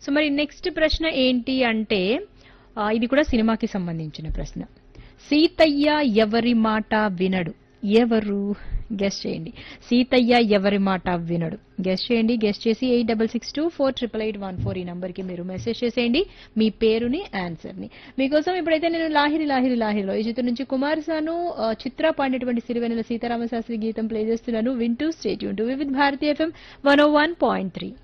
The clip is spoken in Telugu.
సో మరి నెక్స్ట్ ప్రశ్న ఏంటి అంటే ఆ, ఇది కూడా సినిమాకి సంబంధించిన ప్రశ్న సీతయ్య ఎవరి మాట వినడు ఎవరు గెస్ట్ చేయండి సీతయ్య ఎవరి మాట వినడు గెస్ట్ చేయండి గెస్ట్ చేసి eight double six two four triple eight one four ఈ నంబర్కి మీరు మెసేజ్ చేసేయండి మీ పేరుని ఆన్సర్ని మీకోసం ఇప్పుడైతే నేను లాహిరి లాహిరి లాహిరిలో ఈ చిత్రం నుంచి కుమార్ సాను ఆ, చిత్ర పాడినటువంటి సిరివెన్నెల సీతారామ శాస్త్రి గీతం ప్లే చేస్తున్నాను వింటూ స్టేట్ యూన్ to with Bharati FM one O one point three